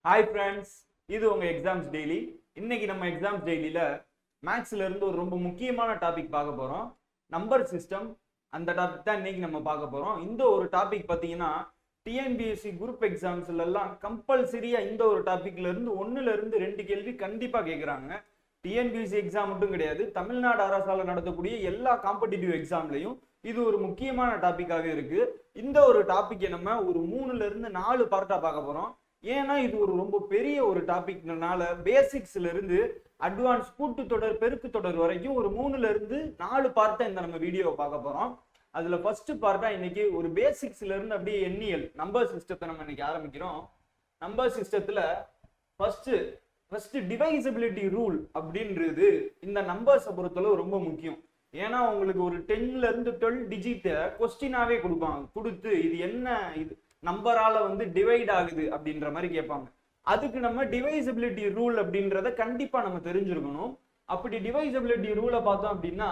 Hi friends இது உங்க exams daily இன்னைக்கு நம்ம எக்ஸாம்ஸ் டெய்லியில மேக்ஸ்ல இருந்து ஒரு ரொம்ப முக்கியமான டாபிக் பார்க்க போறோம் நம்பர் சிஸ்டம் அந்த டாபிக் தான் இன்னைக்கு நம்ம பார்க்க போறோம் இந்த ஒரு டாபிக் பார்த்தீங்கன்னா டிஎன்பிஎஸ்சி குரூப் எக்ஸாம்ஸ்ல எல்லாம் கம்பல்சரியா இந்த ஒரு டாபிக்ல இருந்து ஒண்ணுல இருந்து ரெண்டு கேள்வி கண்டிப்பா கேட்குறாங்க டிஎன்பிஎஸ்சி எக்ஸாம் மட்டும் கிடையாது தமிழ்நாடு அரசால நடத்தக்கூடிய எல்லா காம்படிட்டிவ் எக்ஸாம்லையும் இது ஒரு முக்கியமான டாபிக்காகவே இருக்கு இந்த ஒரு டாபிக்கை நம்ம ஒரு மூணுல இருந்து நாலு பார்ட்டா பார்க்க போறோம் ஏன்னா இது ஒரு ரொம்ப பெரிய ஒரு டாபிக்னால பேசிக்ஸ்ல இருந்து அட்வான்ஸ் கூட்டு தொடர் பெருக்கு தொடர் வரைக்கும் ஒரு மூணுல இருந்து நாலு பார்ட்டா இந்த நம்ம வீடியோவை பார்க்க போறோம் அதுல ஃபர்ஸ்ட் பார்ட்டா இன்னைக்கு ஒரு பேசிக்ஸ்ல இருந்து அப்படியே எண்ணியல் நம்பர் சிஸ்டத்தை நம்ம இன்னைக்கு ஆரம்பிக்கிறோம் நம்பர் சிஸ்டத்துல ஃபர்ஸ்ட் ஃபர்ஸ்ட் டிவைசபிலிட்டி ரூல் அப்படின்றது இந்த நம்பர்ஸை பொறுத்தளவு ரொம்ப முக்கியம் ஏன்னா உங்களுக்கு ஒரு டென்ல இருந்து டுவெல் டிஜிட்டை கொஸ்டினாவே கொடுப்பாங்க கொடுத்து இது என்ன இது நம்பரால வந்து டிவைட் ஆகுது அப்படின்ற மாதிரி கேட்பாங்க அதுக்கு நம்ம டிவைசபிலிட்டி ரூல் அப்படின்றத கண்டிப்பா நம்ம தெரிஞ்சிருக்கணும் அப்படி டிவைசபிலிட்டி ரூலை பார்த்தோம் அப்படின்னா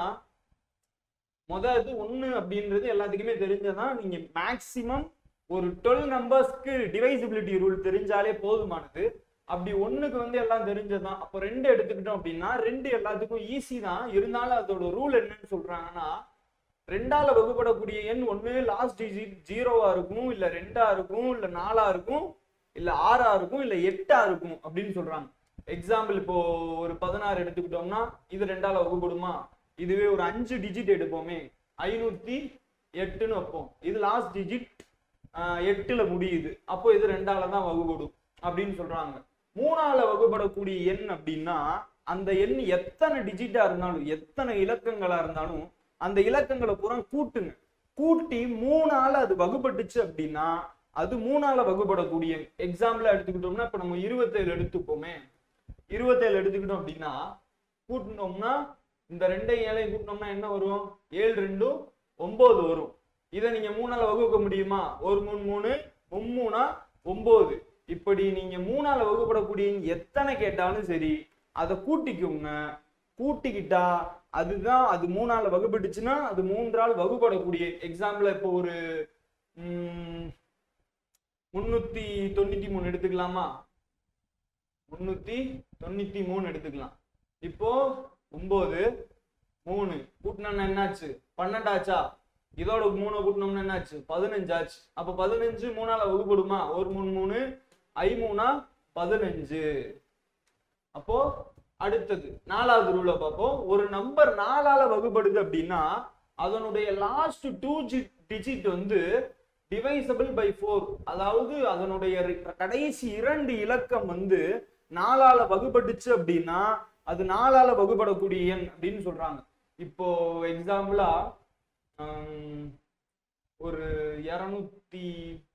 முதல் இது ஒன்று அப்படின்றது எல்லாத்துக்குமே தெரிஞ்சதான் நீங்க மேக்சிமம் ஒரு டுவெல் நம்பர்ஸ்க்கு டிவைசபிலிட்டி ரூல் தெரிஞ்சாலே போதுமானது அப்படி ஒண்ணுக்கு வந்து எல்லாம் தெரிஞ்சதுதான் அப்போ ரெண்டு எடுத்துக்கிட்டோம் அப்படின்னா ரெண்டு எல்லாத்துக்கும் ஈஸி தான் இருந்தாலும் அதோட ரூல் என்னன்னு சொல்றாங்கன்னா ரெண்டால வகுப்படக்கூடிய எண் ஒண்ணு லாஸ்ட் டிஜிட் ஜீரோவா இருக்கும் இல்ல ரெண்டா இருக்கும் இல்ல நாலா இருக்கும் இல்ல ஆறா இருக்கும் இல்ல எட்டா இருக்கும் அப்படின்னு சொல்றாங்க எக்ஸாம்பிள் இப்போ ஒரு பதினாறு எடுத்துக்கிட்டோம்னா இது ரெண்டால வகுப்படுமா இதுவே ஒரு அஞ்சு டிஜிட் எடுப்போமே ஐநூத்தி எட்டுன்னு வைப்போம் இது லாஸ்ட் டிஜிட் எட்டுல முடியுது அப்போ இது ரெண்டால தான் வகுப்படும் அப்படின்னு சொல்றாங்க மூணால வகுப்படக்கூடிய எண் அப்படின்னா அந்த எண் எத்தனை டிஜிட்டா இருந்தாலும் எத்தனை இலக்கங்களா இருந்தாலும் அந்த இலக்கங்களை பூரா கூட்டுங்க கூட்டி மூணால அது வகுப்பட்டுச்சு அப்படின்னா அது மூணால வகுப்படக்கூடிய எக்ஸாம்பிள் எடுத்துக்கிட்டோம்னா இப்ப நம்ம இருபத்தேழு எடுத்துப்போமே இருபத்தேழு எடுத்துக்கிட்டோம் அப்படின்னா கூட்டினோம்னா இந்த ரெண்டை ஏழையும் கூட்டினோம்னா என்ன வரும் ஏழு ரெண்டும் ஒன்பது வரும் இதை நீங்க மூணால வகுக்க முடியுமா ஒரு மூணு மூணு மும்மூணா ஒன்பது இப்படி நீங்க மூணால வகுப்படக்கூடிய எத்தனை கேட்டாலும் சரி அதை கூட்டிக்கோங்க கூட்டிக்கிட்டா அதுதான் அது மூணால வகுப்பட்டுச்சுன்னா அது மூன்றால் வகுப்படக்கூடிய எக்ஸாம்பிள் இப்போ ஒரு உம், முன்னூத்தி தொண்ணூத்தி மூணு எடுத்துக்கலாமா முன்னூத்தி தொண்ணூத்தி மூணு எடுத்துக்கலாம் இப்போ ஒன்பது மூணு கூட்டினோம்னா என்னாச்சு பன்னெண்டாச்சா இதோட மூணு கூட்டினோம்னா என்னாச்சு பதினஞ்சாச்சு அப்ப பதினஞ்சு மூணால வகுப்படுமா ஒரு மூணு மூணு ஐ மூணா பதினஞ்சு அப்போ அடுத்தது நாலாவது ரூலை பார்ப்போம் ஒரு நம்பர் நாலால வகுப்படுது அப்படின்னா அதனுடைய லாஸ்ட் டூ டிஜிட் வந்து டிவைசபிள் பை ஃபோர் அதாவது அதனுடைய ரி- கடைசி இரண்டு இலக்கம் வந்து நாலால வகுப்பட்டுச்சு அப்படின்னா அது நாலால வகுப்படக்கூடிய எண் அப்படின்னு சொல்றாங்க இப்போ எக்ஸாம்பிளா ஒரு இரநூத்தி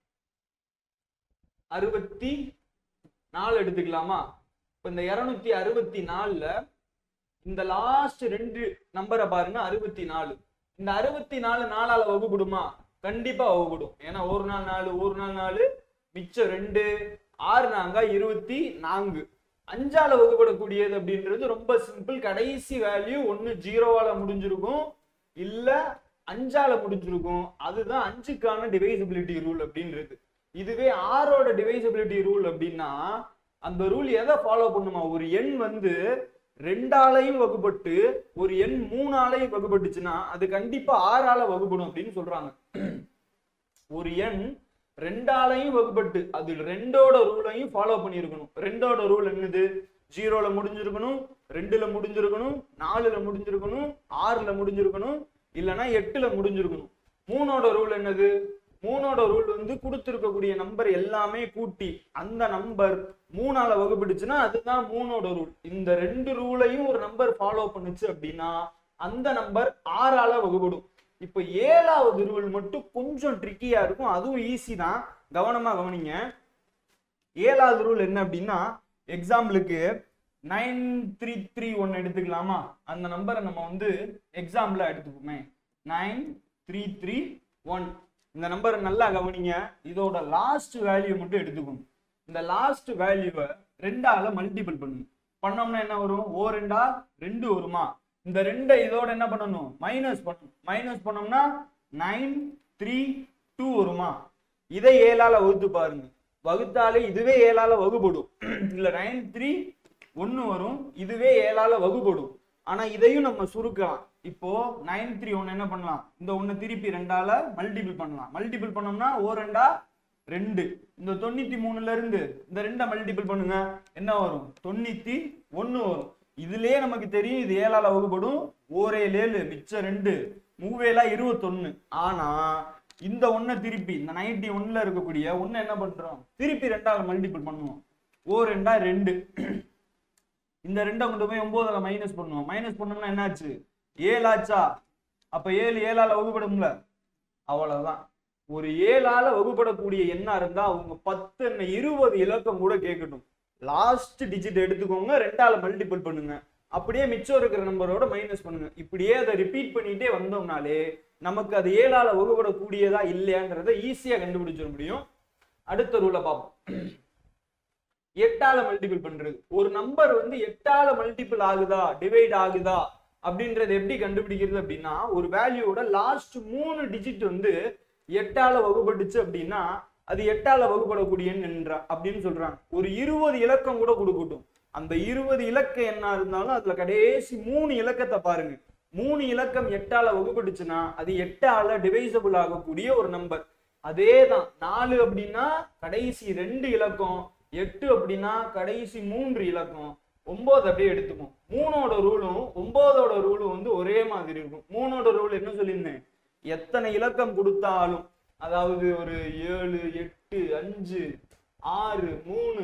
அறுபத்தி நாலு எடுத்துக்கலாமா இப்போ இந்த இரநூத்தி அறுபத்தி நாலுல இந்த லாஸ்ட் ரெண்டு நம்பரை பாருங்க அறுபத்தி நாலு இந்த அறுபத்தி நாலு நாலால வகுப்படுமா கண்டிப்பா வகுப்படும் ஏன்னா ஒரு நாள் நாலு ஒரு நாள் நாலு மிச்சம் ரெண்டு ஆறு நாங்க இருபத்தி நான்கு அஞ்சால வகுப்படக்கூடியது அப்படின்றது ரொம்ப சிம்பிள் கடைசி வேல்யூ ஒன்னு ஜீரோவால முடிஞ்சிருக்கும் இல்ல அஞ்சால முடிஞ்சிருக்கும் அதுதான் அஞ்சுக்கான டிவைசபிலிட்டி ரூல் அப்படின்றது இதுவே ஆறோட டிவைசபிலிட்டி ரூல் அப்படின்னா அந்த ரூல் எதை ஃபாலோ பண்ணுமா ஒரு எண் வந்து ரெண்டாலையும் வகுப்பட்டு ஒரு எண் மூணாலையும் வகுப்பட்டுச்சுன்னா அது கண்டிப்பா ஆறால வகுப்படும் அப்படின்னு சொல்றாங்க ஒரு எண் ரெண்டாலையும் வகுப்பட்டு அது ரெண்டோட ரூலையும் ஃபாலோ பண்ணியிருக்கணும் ரெண்டோட ரூல் என்னது ஜீரோல முடிஞ்சிருக்கணும் ரெண்டுல முடிஞ்சிருக்கணும் நாலுல முடிஞ்சிருக்கணும் ஆறுல முடிஞ்சிருக்கணும் இல்லைன்னா எட்டுல முடிஞ்சிருக்கணும் மூணோட ரூல் என்னது மூணோட ரூல் வந்து கொடுத்திருக்கக்கூடிய நம்பர் எல்லாமே கூட்டி அந்த நம்பர் மூணால வகுப்பிடுச்சுன்னா அதுதான் மூணோட ரூல் இந்த ரெண்டு ரூலையும் ஒரு நம்பர் ஃபாலோ பண்ணுச்சு அப்படின்னா அந்த நம்பர் ஆறால வகுப்படும் இப்போ ஏழாவது ரூல் மட்டும் கொஞ்சம் ட்ரிக்கியா இருக்கும் அதுவும் ஈஸி தான் கவனமா கவனிங்க ஏழாவது ரூல் என்ன அப்படின்னா எக்ஸாம்பிளுக்கு நைன் த்ரீ த்ரீ ஒன் எடுத்துக்கலாமா அந்த நம்பரை நம்ம வந்து எக்ஸாம்பிளா எடுத்துப்போமே நைன் த்ரீ த்ரீ ஒன் இந்த நம்பரை நல்லா கவனிங்க இதோட லாஸ்ட் வேல்யூ மட்டும் எடுத்துக்கணும் இந்த லாஸ்ட் வேல்யூவை ரெண்டால மல்டிபிள் பண்ணுங்க பண்ணோம்னா என்ன வரும் ஓ ரெண்டா ரெண்டு வருமா இந்த ரெண்டை இதோட என்ன பண்ணணும் மைனஸ் பண்ணணும் மைனஸ் பண்ணோம்னா நைன் த்ரீ டூ வருமா இதை ஏழால வகுத்து பாருங்க வகுத்தாலே இதுவே ஏழால வகுபடும் இல்ல நைன் த்ரீ ஒன்னு வரும் இதுவே ஏழால வகுபடும் ஆனா இதையும் நம்ம சுருக்கலாம் இப்போ நைன் த்ரீ ஒன்னு என்ன பண்ணலாம் இந்த ஒண்ணு திருப்பி ரெண்டால மல்டிபிள் பண்ணலாம் மல்டிபிள் பண்ணோம்னா ஓ ரெண்டா ரெண்டு இந்த தொண்ணூத்தி மூணுல இருந்து இந்த ரெண்டை மல்டிபிள் பண்ணுங்க என்ன வரும் தொண்ணூத்தி ஒண்ணு வரும் இதுலயே நமக்கு தெரியும் இது ஏழால வகுப்படும் ஓரேழு ஏழு மிச்சம் ரெண்டு மூவேலா இருபத்தொன்னு ஆனா இந்த ஒன்னை திருப்பி இந்த நைன்டி ஒன்ல இருக்கக்கூடிய ஒன்னை என்ன பண்றோம் திருப்பி ரெண்டால மல்டிபிள் பண்ணுவோம் ஓ ரெண்டா ரெண்டு இந்த ரெண்டை கொண்டு போய் ஒன்பதுல மைனஸ் பண்ணுவோம் மைனஸ் பண்ணோம்னா என்னாச்சு ஏழாச்சா அப்ப ஏழு ஏழால வகுப்படும்ல அவ்வளவுதான் ஒரு ஏழால வகுப்படக்கூடிய எண்ணா இருந்தா அவங்க பத்து என்ன இருபது இலக்கம் கூட கேட்கட்டும் லாஸ்ட் டிஜிட் எடுத்துக்கோங்க ரெண்டால மல்டிபிள் பண்ணுங்க அப்படியே மிச்சம் இருக்கிற நம்பரோட மைனஸ் பண்ணுங்க இப்படியே அதை ரிப்பீட் பண்ணிட்டே வந்தோம்னாலே நமக்கு அது ஏழால வகுப்படக்கூடியதா இல்லையான்றதை ஈஸியா கண்டுபிடிச்சிட முடியும் அடுத்த ரூலை பார்ப்போம் எட்டால மல்டிபிள் பண்றது ஒரு நம்பர் வந்து எட்டால மல்டிபிள் ஆகுதா டிவைட் ஆகுதா அப்படின்றது எப்படி கண்டுபிடிக்கிறது அப்படின்னா ஒரு வேல்யூவோட லாஸ்ட் மூணு டிஜிட் வந்து எட்டால வகுப்பட்டுச்சு அப்படின்னா அது எட்டால வகுப்படக்கூடிய எண் என்றா அப்படின்னு சொல்றாங்க ஒரு இருபது இலக்கம் கூட கொடுக்கட்டும் அந்த இருபது இலக்கம் என்ன இருந்தாலும் அதுல கடைசி மூணு இலக்கத்தை பாருங்க மூணு இலக்கம் எட்டால வகுப்பட்டுச்சுன்னா அது எட்டால டிவைசபிள் ஆகக்கூடிய ஒரு நம்பர் அதே தான் நாலு அப்படின்னா கடைசி ரெண்டு இலக்கம் எட்டு அப்படின்னா கடைசி மூன்று இலக்கம் ஒன்பது அப்படியே எடுத்துப்போம் மூணோட ரூலும் ஒன்பதோட ரூலும் வந்து ஒரே மாதிரி இருக்கும் மூணோட ரூல் என்ன சொல்லியிருந்தேன் எத்தனை இலக்கம் கொடுத்தாலும் அதாவது ஒரு ஏழு எட்டு அஞ்சு ஆறு மூணு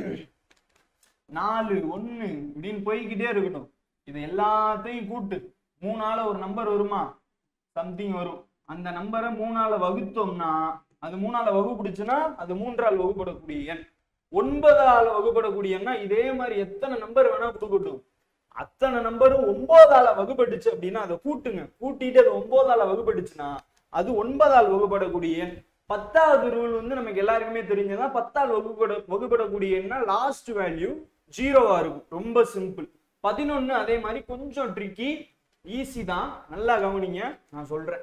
நாலு ஒண்ணு இப்படின்னு போய்கிட்டே இருக்கட்டும் இது எல்லாத்தையும் கூட்டு மூணால ஒரு நம்பர் வருமா சம்திங் வரும் அந்த நம்பரை மூணால வகுத்தோம்னா அது மூணால வகுப்பிடுச்சுன்னா அது மூன்றால் வகுப்படக்கூடிய எண் ஒன்பதால வகுப்படக்கூடிய எண்ணா இதே மாதிரி எத்தனை நம்பர் வேணா கொடுக்கட்டும் அத்தனை நம்பரும் ஒன்பதால வகுப்பட்டுச்சு அப்படின்னா அதை கூட்டுங்க கூட்டிட்டு அது ஒன்பதால வகுப்பட்டுச்சுன்னா அது ஒன்பதால் வகுப்படக்கூடிய எண் பத்தாவது ரூல் வந்து நமக்கு எல்லாருக்குமே தெரிஞ்சதா பத்தால் வகுப்பட வகுப்படக்கூடிய எண்ணா லாஸ்ட் வேல்யூ ஜீரோவா இருக்கும் ரொம்ப சிம்பிள் பதினொன்னு அதே மாதிரி கொஞ்சம் ட்ரிக்கி ஈஸி தான் நல்லா கவனிங்க நான் சொல்றேன்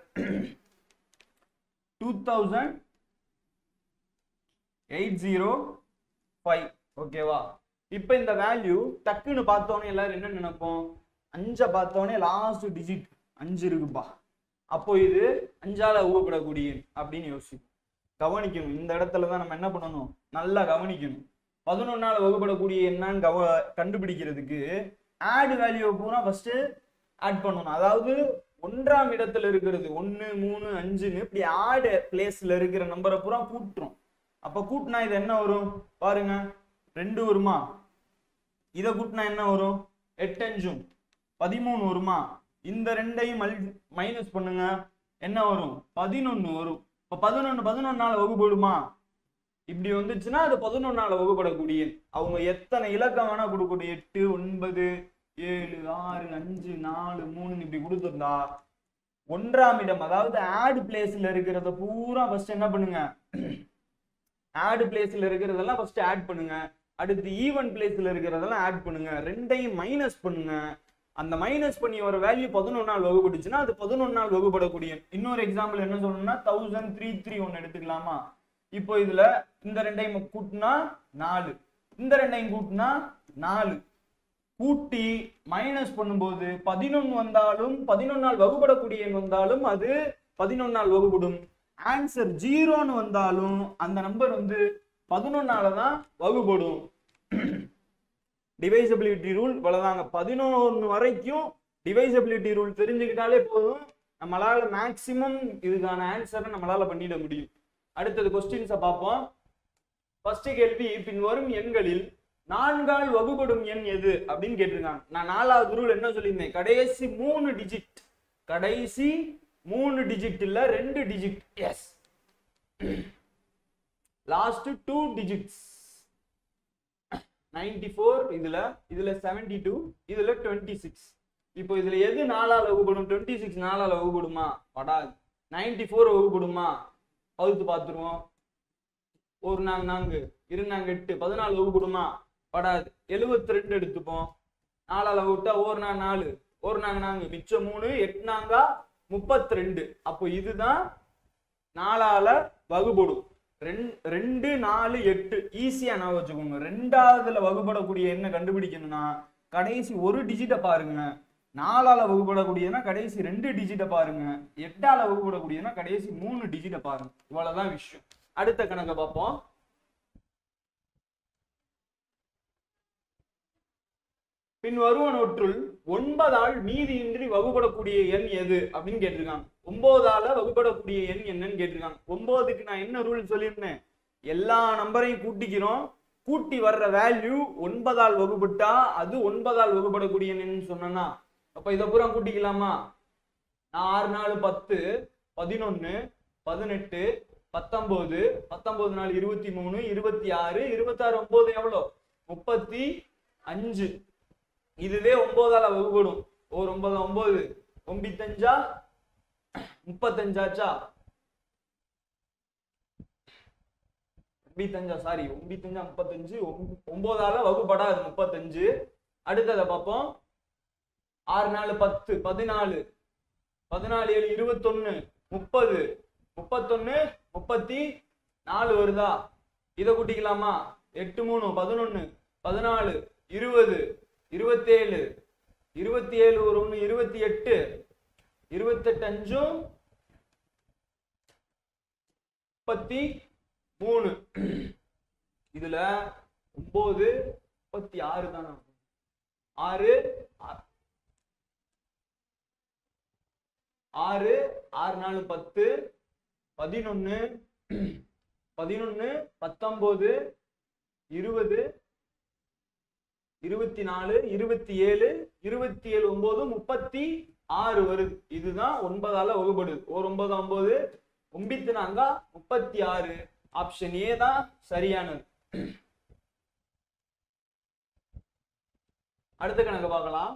two thousand eight zero five ஓகேவா இப்போ இந்த வேல்யூ டக்குன்னு பார்த்தோன்னே எல்லாரும் என்ன நினைப்போம் அஞ்சை பார்த்தோன்னே லாஸ்ட் டிஜிட் அஞ்சு இருக்குப்பா அப்போ இது அஞ்சால ஊகப்படக்கூடிய எண் அப்படின்னு யோசிப்போம் கவனிக்கணும் இந்த இடத்துல தான் நம்ம என்ன பண்ணணும் நல்லா கவனிக்கணும் பதினொன்னால வகுப்படக்கூடிய என்னன்னு கவ கண்டுபிடிக்கிறதுக்கு ஆட் வேல்யூவை பூரா ஃபர்ஸ்ட் ஆட் பண்ணணும் அதாவது ஒன்றாம் இடத்துல இருக்கிறது ஒன்று மூணு அஞ்சுன்னு இப்படி ஆட் பிளேஸ்ல இருக்கிற நம்பரை பூரா கூட்டுறோம் அப்ப கூட்டினா இது என்ன வரும் பாருங்க ரெண்டு வருமா இதை கூட்டினா என்ன வரும் எட்டு அஞ்சும் பதிமூணு வருமா இந்த ரெண்டையும் மல் மைனஸ் பண்ணுங்க என்ன வரும் பதினொன்னு வரும் இப்ப பதினொன்னு பதினொன்னால வகுப்படுமா இப்படி வந்துச்சுன்னா அது பதினொன்னால வகுப்படக்கூடிய எண். அவங்க எத்தனை இலக்கம் வேணா கொடுக்கணும் எட்டு ஒன்பது ஏழு ஆறு அஞ்சு நாலு மூணு இப்படி கொடுத்துருந்தா ஒன்றாம் இடம் அதாவது ஆட் பிளேஸ்ல இருக்கிறத பூரா ஃபர்ஸ்ட் என்ன பண்ணுங்க ஆட் பிளேஸ்ல இருக்கிறதெல்லாம் ஃபர்ஸ்ட் ஆட் பண்ணுங்க அடுத்து ஈவன் பிளேஸ்ல இருக்கிறதெல்லாம் ஆட் பண்ணுங்க ரெண்டையும் மைனஸ் பண்ணுங்க அந்த மைனஸ் பண்ணி வர வேல்யூ பதினொன்னால் வகுப்பட்டுச்சுன்னா அது பதினொன்னால் வகுப்படக்கூடிய எண். இன்னொரு எக்ஸாம்பிள் என்ன சொல்லணும்னா தௌசண்ட் த்ரீ த்ரீ ஒன்னு எடுத்துக்கலாமா இப்போ இதுல இந்த ரெண்டையும் கூட்டினா நாலு இந்த ரெண்டையும் கூட்டினா நாலு கூட்டி மைனஸ் பண்ணும்போது பதினொன்னு வந்தாலும் பதினொன்னால் வகுப்படக்கூடிய எண் வந்தாலும் அது பதினொன்னால் வகுப்படும் ஆன்சர் ஜீரோன்னு வந்தாலும் அந்த நம்பர் வந்து பதினொன்னால தான் வகுப்படும் டிவைசபிலிட்டி ரூல் இவ்வளவுதாங்க பதினொன்று வரைக்கும் டிவைசபிலிட்டி ரூல் தெரிஞ்சுக்கிட்டாலே போதும் நம்மளால மேக்சிமம் இதுக்கான ஆன்சரை நம்மளால பண்ணிட முடியும் அடுத்தது கொஸ்டின்ஸை பார்ப்போம் ஃபர்ஸ்ட் கேள்வி பின் வரும் எண்களில் நான்கால் வகுபடும் எண் எது அப்படின்னு கேட்டிருக்காங்க நான் நாலாவது ரூல் என்ன சொல்லியிருந்தேன் கடைசி மூணு டிஜிட் கடைசி மூணு டிஜிட் இல்ல ரெண்டு digit yes last two digits ninety four இதுல இதுல செவன்டி டூ இதுல டுவெண்ட்டி சிக்ஸ் இப்போ இதுல எது நாலால வகுப்படும் டுவெண்ட்டி சிக்ஸ் நாலால வகுப்படுமா படாது நைன்டி ஃபோர் வகுப்படுமா பகுத்து பார்த்துருவோம் ஒரு நாங்க நான்கு இரு நாங்க எட்டு பதினாலு வகுப்படுமா படாது எழுபத்தி ரெண்டு எடுத்துப்போம் நாலால வகுட்டா ஒரு நாள் நாலு ஒரு நாங்க நான்கு மிச்சம் மூணு எட்டு நாங்கா முப்பத்தி ரெண்டு அப்போ இதுதான் நாலால வகுபடும் ரெண்- ரெண்டு நாலு எட்டு ஈஸியா நான் வச்சுக்கோங்க ரெண்டாவதுல வகுப்படக்கூடிய என்ன கண்டுபிடிக்கணும்னா கடைசி ஒரு டிஜிட்டை பாருங்க நாலால வகுப்படக்கூடியதுன்னா கடைசி ரெண்டு டிஜிட்டை பாருங்க எட்டால வகுப்படக்கூடியதுன்னா கடைசி மூணு டிஜிட்டை பாருங்க இவ்வளவுதான் விஷயம் அடுத்த கணக்கை பார்ப்போம் பின் வருவனவற்றுள் ஒன்பதால் மீதியின்றி வகுப்படக்கூடிய எண் எது அப்படின்னு கேட்டிருக்காங்க ஒன்பதால வகுப்படக்கூடிய எண் என்னன்னு கேட்டிருக்காங்க ஒன்பதுக்கு நான் என்ன ரூல் சொல்லியிருந்தேன் எல்லா நம்பரையும் கூட்டிக்கிறோம் கூட்டி வர்ற வேல்யூ ஒன்பதால் வகுப்பட்டா அது ஒன்பதால் வகுப்படக்கூடிய எண்ணுன்னு சொன்னேன்னா அப்ப இதை பூரா கூட்டிக்கலாமா நான் ஆறு நாலு பத்து பதினொன்னு பதினெட்டு பத்தொன்பது பத்தொன்பது நாலு இருபத்தி மூணு இருபத்தி ஆறு இருபத்தாறு ஒன்பது எவ்வளோ முப்பத்தி அஞ்சு இதுவே ஒன்பதால வகுப்படும் ஒரு ஒன்பது ஒன்பது ஒம்பித்தஞ்சா முப்பத்தஞ்சாச்சா ஒம்பித்தஞ்சா சாரி ஒம்பித்தஞ்சா முப்பத்தஞ்சு ஒம்- ஒன்பதால வகுப்படாது முப்பத்தஞ்சு அடுத்ததை பார்ப்போம் ஆறு நாலு பத்து பதினாலு பதினாலு ஏழு இருபத்தொன்னு முப்பது முப்பத்தொன்னு முப்பத்தி நாலு வருதா இதை கூட்டிக்கலாமா எட்டு மூணு பதினொன்னு பதினாலு இருபது இருபத்தேழு இருபத்தி ஏழு ஒரு ஒண்ணு இருபத்தி எட்டு இருபத்தெட்டு அஞ்சும் முப்பத்தி மூணு இதுல ஒன்பது முப்பத்தி ஆறு தானே ஆறு ஆ- ஆறு ஆறு நாலு பத்து பதினொன்னு பதினொன்னு பத்தொன்பது இருபது இருபத்தி நாலு இருபத்தி ஏழு இருபத்தி ஏழு ஒன்பது முப்பத்தி ஆறு வருது இதுதான் ஒன்பதால வகுப்படுது ஒரு ஒன்பது ஒன்பது ஒம்பித்து நாங்கா முப்பத்தி ஆறு ஆப்ஷன் ஏ தான் சரியானது அடுத்த கணக்கு பார்க்கலாம்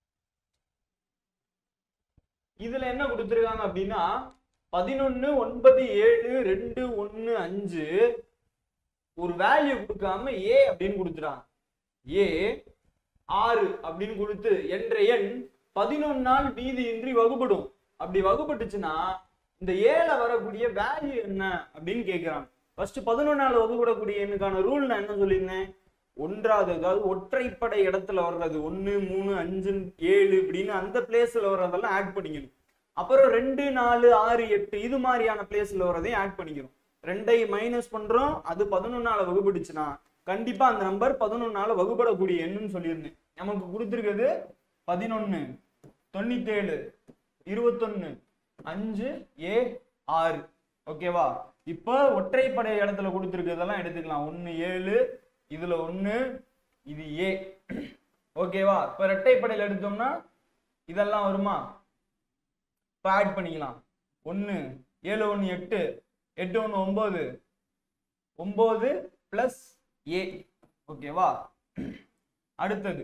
இதுல என்ன கொடுத்திருக்காங்க அப்படின்னா பதினொன்னு ஒன்பது ஏழு ரெண்டு ஒன்னு அஞ்சு ஒரு வேல்யூ கொடுக்காம ஏ அப்படின்னு கொடுத்துறாங்க ஏ ஆறு அப்படின்னு கொடுத்து என்ற எண் பதினொன்னால் மீதியின்றி வகுப்படும் அப்படி வகுப்பட்டுச்சுன்னா இந்த ஏல வரக்கூடிய வேல்யூ என்ன அப்படின்னு கேட்கிறாங்க ஃபர்ஸ்ட் பதினொன்னால வகுப்படக்கூடிய எண்ணுக்கான ரூல் நான் என்ன சொல்லியிருந்தேன் ஒன்றாவது அதாவது ஒற்றைப்படை இடத்துல வர்றது ஒன்னு மூணு அஞ்சு ஏழு இப்படின்னு அந்த பிளேஸ்ல வர்றதெல்லாம் ஆட் பண்ணிக்கணும் அப்புறம் ரெண்டு நாலு ஆறு எட்டு இது மாதிரியான பிளேஸ்ல வர்றதையும் ஆட் பண்ணிக்கணும் ரெண்டை மைனஸ் பண்றோம் அது பதினொன்னால வகுப்பட்டுச்சுன்னா கண்டிப்பா அந்த நம்பர் பதினொன்னால வகுப்படக்கூடிய எண்ணுன்னு சொல்லியிருந்தேன் நமக்கு கொடுத்துருக்கிறது பதினொன்னு தொண்ணூத்தேழு இருபத்தொன்னு அஞ்சு ஏ ஆறு ஓகேவா இப்போ ஒற்றைப்படை இடத்துல கொடுத்துருக்கிறதெல்லாம் எடுத்துக்கலாம் ஒன்னு ஏழு இதுல ஒண்ணு இது ஏ ஓகேவா இப்ப இரட்டைப்படையில் எடுத்தோம்னா இதெல்லாம் வருமா இப்போ ஆட் பண்ணிக்கலாம் ஒன்று ஏழு ஒன்று எட்டு எட்டு ஒன்று ஒம்பது ஒம்பது ப்ளஸ் ஏ ஓகேவா அடுத்தது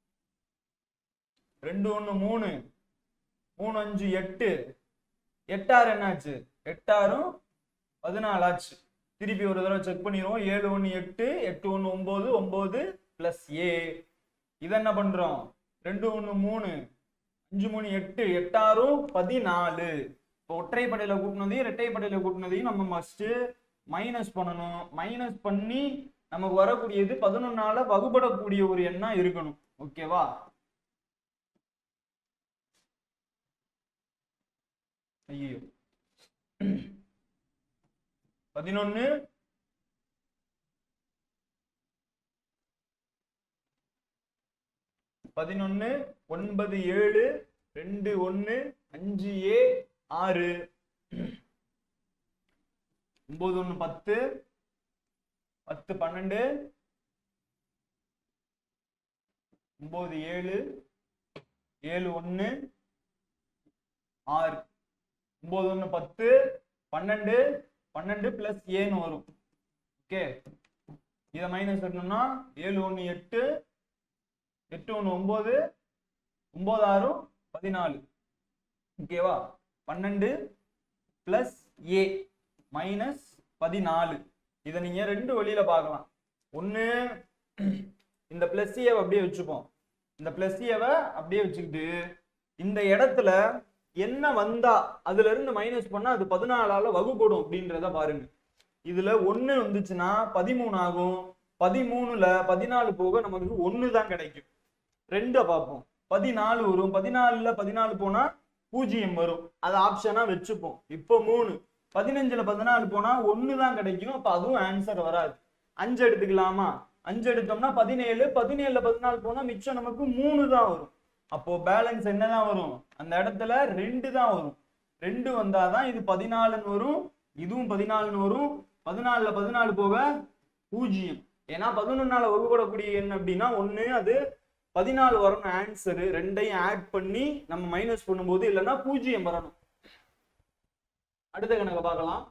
ரெண்டு ஒன்று மூணு மூணு அஞ்சு எட்டு எட்டாறு என்னாச்சு எட்டாரும் பதினாலு ஆச்சு திருப்பி ஒரு தடவை செக் பண்ணிடுவோம் ஏழு ஒன்று எட்டு எட்டு ஒன்று ஒம்பது ஒம்பது ப்ளஸ் ஏ இதை என்ன பண்ணுறோம் ரெண்டு ஒன்று மூணு அஞ்சு மூணு எட்டு எட்டாறும் பதினாலு இப்போ ஒற்றைப்படையில கூட்டினதையும் இரட்டைப்படையில கூட்டினதையும் நம்ம மஸ்ட் மைனஸ் பண்ணணும் மைனஸ் பண்ணி நமக்கு வரக்கூடியது பதினொன்னால வகுப்படக்கூடிய ஒரு எண்ணா இருக்கணும் ஓகேவா ஐயோ பதினொன்னு பதினொன்னு ஒன்பது ஏழு ரெண்டு ஒன்னு அஞ்சு ஏ ஆறு ஒன்பது ஒண்ணு பத்து பத்து பன்னெண்டு ஒன்பது ஏழு ஏழு ஒண்ணு ஆறு ஒன்பது ஒண்ணு பத்து பன்னெண்டு பன்னெண்டு பிளஸ் ஏன்னு வரும் ஓகே இதை மைனஸ் பண்ணோம்னா ஏழு ஒண்ணு எட்டு எட்டு ஒன்று ஒம்பது ஒம்பது ஆறும் பதினாலு ஓகேவா பன்னெண்டு ப்ளஸ் ஏ மைனஸ் பதினாலு இதை நீங்க ரெண்டு வழியில பார்க்கலாம் ஒன்று இந்த பிளஸ் ஏவை அப்படியே வச்சுப்போம் இந்த பிளஸ் ஏவை அப்படியே வச்சுக்கிட்டு இந்த இடத்துல என்ன வந்தா அதுல இருந்து மைனஸ் பண்ணா அது பதினாலால வகுப்படும் அப்படின்றத பாருங்க இதுல ஒண்ணு வந்துச்சுன்னா பதிமூணு ஆகும் பதிமூணுல பதினாலு போக நமக்கு ஒண்ணு தான் கிடைக்கும் ரெண்டை பார்ப்போம் பதினாலு வரும் பதினாலுல பதினாலு போனா பூஜ்ஜியம் வரும் அது ஆப்ஷனா வச்சுப்போம் இப்போ மூணு பதினஞ்சுல பதினாலு போனா ஒண்ணு தான் கிடைக்கும் அப்ப அதுவும் ஆன்சர் வராது அஞ்சு எடுத்துக்கலாமா அஞ்சு எடுத்தோம்னா பதினேழு பதினேழுல பதினாலு போனா மிச்சம் நமக்கு மூணு தான் வரும் அப்போ பேலன்ஸ் என்னதான் வரும் அந்த இடத்துல ரெண்டு தான் வரும் ரெண்டு வந்தாதான் இது பதினாலுன்னு வரும் இதுவும் பதினாலுன்னு வரும் பதினாலுல பதினாலு போக பூஜ்ஜியம் ஏன்னா பதினொன்னால வகுப்படக்கூடிய எண் அப்படின்னா ஒண்ணு அது பதினாலு வரணும் ஆன்சரு ரெண்டையும் ஆட் பண்ணி நம்ம மைனஸ் பண்ணும்போது இல்லைன்னா பூஜ்ஜியம் வரணும் அடுத்த கணக்கை பார்க்கலாம்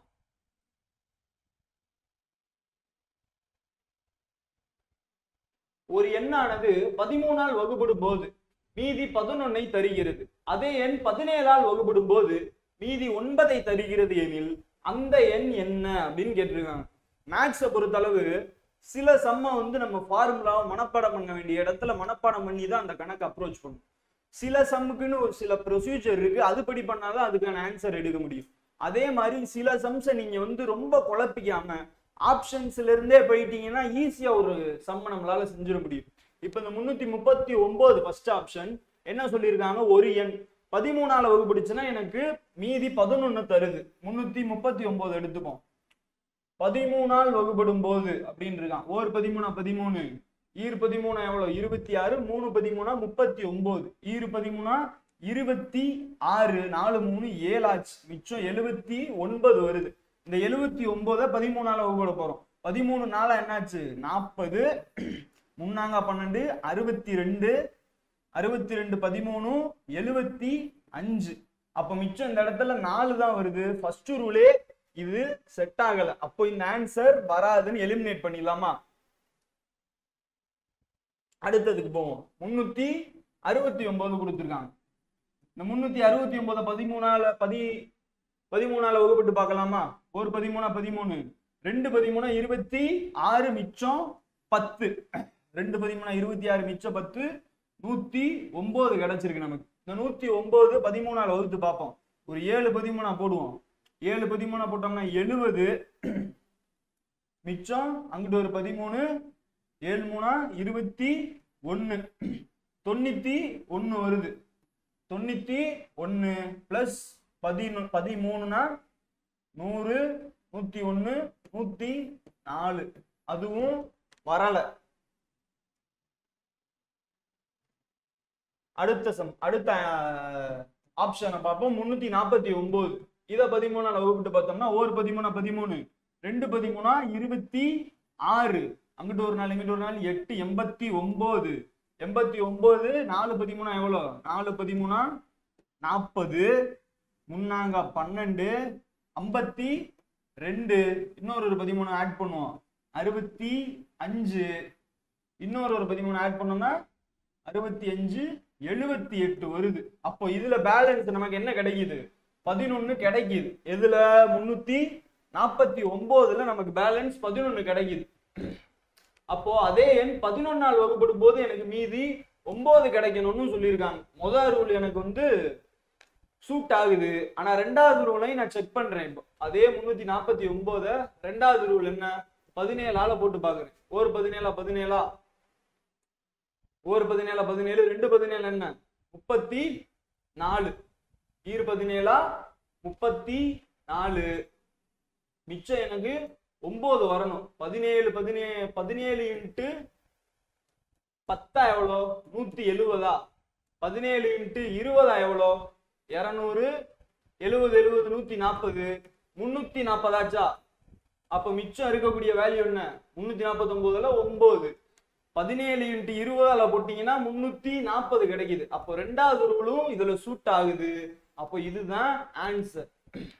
ஒரு எண்ணானது பதிமூணால் வகுப்படும் போது மீதி பதினொன்னை தருகிறது அதே எண் பதினேழால் வகுப்படும் போது மீதி ஒன்பதை தருகிறது எனில் அந்த எண் என்ன அப்படின்னு கேட்டிருக்காங்க மேக்ஸை பொறுத்தளவு சில சம்ம வந்து நம்ம ஃபார்முலாவை மனப்பாடம் பண்ண வேண்டிய இடத்துல மனப்பாடம் பண்ணி தான் அந்த கணக்கு அப்ரோச் பண்ணும் சில சம்முக்குன்னு ஒரு சில ப்ரொசீஜர் இருக்கு அதுபடி பண்ணாதான் அதுக்கான ஆன்சர் எடுக்க முடியும் அதே மாதிரி சில சம்ஸை நீங்க வந்து ரொம்ப குழப்பிக்காம ஆப்ஷன்ஸ்ல இருந்தே போயிட்டீங்கன்னா ஈஸியா ஒரு சம்ம நம்மளால செஞ்சிட முடியும் இப்போ இந்த முன்னூத்தி முப்பத்தி ஒன்பது ஃபர்ஸ்ட் ஆப்ஷன் என்ன சொல்லியிருக்காங்க ஒரு எண் பதிமூணால வகுப்பிடுச்சுன்னா எனக்கு மீதி பதினொன்னு தருது முன்னூத்தி முப்பத்தி ஒன்பது எடுத்துப்போம் பதிமூணால் வகுப்படும் போது அப்படின்னு இருக்கான் ஓர் பதிமூணா பதிமூணு ஈர் பதிமூணா எவ்வளவு இருபத்தி ஆறு மூணு பதிமூணா முப்பத்தி ஒன்பது ஈர் பதிமூணா இருபத்தி ஆறு நாலு மூணு ஏழாச்சு மிச்சம் எழுபத்தி ஒன்பது வருது இந்த எழுபத்தி ஒன்பதை பதிமூணால வகுப்பட போறோம் பதிமூணு நாளா என்னாச்சு நாற்பது முன்னாங்க பன்னெண்டு அறுபத்தி ரெண்டு அறுபத்தி ரெண்டு பதிமூணு எழுபத்தி அஞ்சு அப்ப மிச்சம் இந்த இடத்துல நாலு தான் வருது ஃபர்ஸ்ட் ரூலே இது செட் ஆகல அப்போ இந்த ஆன்சர் வராதுன்னு எலிமினேட் பண்ணிடலாமா அடுத்ததுக்கு போவோம் முன்னூத்தி அறுபத்தி ஒன்பது கொடுத்துருக்காங்க இந்த முன்னூத்தி அறுபத்தி ஒன்பது பதிமூணால பதி பதிமூணால வகுப்பட்டு பார்க்கலாமா ஒரு பதிமூணா பதிமூணு ரெண்டு பதிமூணா இருபத்தி ஆறு மிச்சம் பத்து ரெண்டு பதிமூணா இருபத்தி ஆறு மிச்சம் பத்து நூத்தி ஒன்பது கிடைச்சிருக்கு நமக்கு இந்த நூத்தி ஒன்பது பதிமூணால வகுத்து பார்ப்போம் ஒரு ஏழு பதிமூணா போடுவோம் ஏழு பதிமூணா போட்டோம்னா எழுபது மிச்சம் அங்கிட்டு ஒரு பதிமூணு ஏழு மூணா இருபத்தி ஒன்னு தொண்ணூத்தி ஒன்னு வருது தொண்ணூத்தி ஒன்னு பிளஸ் பதினொ பதிமூணுனா நூறு நூத்தி ஒன்னு நூத்தி நாலு அதுவும் வரல அடுத்த சம் அடுத்த ஆப்ஷனை பார்ப்போம் முன்னூத்தி நாற்பத்தி ஒன்பது இதை பதிமூணால வகுப்பிட்டு பார்த்தோம்னா ஒரு பதிமூணா பதிமூணு ரெண்டு பதிமூணா இருபத்தி ஆறு அங்கிட்டு ஒரு நாள் இங்கிட்டு ஒரு நாள் எட்டு எண்பத்தி ஒன்பது எண்பத்தி ஒன்பது நாலு பதிமூணா எவ்வளோ நாலு பதிமூணா நாற்பது முன்னாங்க பன்னெண்டு ஐம்பத்தி ரெண்டு இன்னொரு ஒரு பதிமூணு ஆட் பண்ணுவோம் அறுபத்தி அஞ்சு இன்னொரு ஒரு பதிமூணு ஆட் பண்ணோம்னா அறுபத்தி அஞ்சு எழுபத்தி எட்டு வருது அப்போ இதுல பேலன்ஸ் நமக்கு என்ன கிடைக்குது பதினொன்னு கிடைக்குது எதுல முன்னூத்தி நாற்பத்தி ஒன்பதுல நமக்கு பேலன்ஸ் பதினொன்னு கிடைக்குது அப்போ அதே எண் பதினொன்னால் வகுப்படும் போது எனக்கு மீதி ஒன்பது கிடைக்கணும்னு சொல்லியிருக்காங்க முதல் ரூல் எனக்கு வந்து சூட் ஆகுது ஆனா ரெண்டாவது ரூலையும் நான் செக் பண்றேன் இப்போ அதே முன்னூத்தி நாற்பத்தி ஒன்பத ரெண்டாவது ரூல் என்ன பதினேழால போட்டு பாக்குறேன் ஒரு பதினேழா பதினேழா ஒரு பதினேழா பதினேழு ரெண்டு பதினேழு என்ன முப்பத்தி நாலு ஈர் பதினேழா முப்பத்தி நாலு மிச்சம் எனக்கு ஒன்பது வரணும் பதினேழு பதினே பதினேழு இன்ட்டு பத்தா எவ்வளோ நூத்தி எழுவதா பதினேழு இன்ட்டு இருபதா எவ்வளோ இரநூறு எழுபது எழுபது நூத்தி நாற்பது முன்னூத்தி நாற்பதாச்சா அப்ப மிச்சம் இருக்கக்கூடிய வேல்யூ என்ன முன்னூத்தி நாற்பத்தி ஒன்பதுல ஒன்பது பதினேழு இன்ட்டு இருபதால போட்டீங்கன்னா முன்னூத்தி நாற்பது கிடைக்குது அப்போ ரெண்டாவது ரூலும் இதுல சூட் ஆகுது அப்போ இதுதான் ஆன்சர்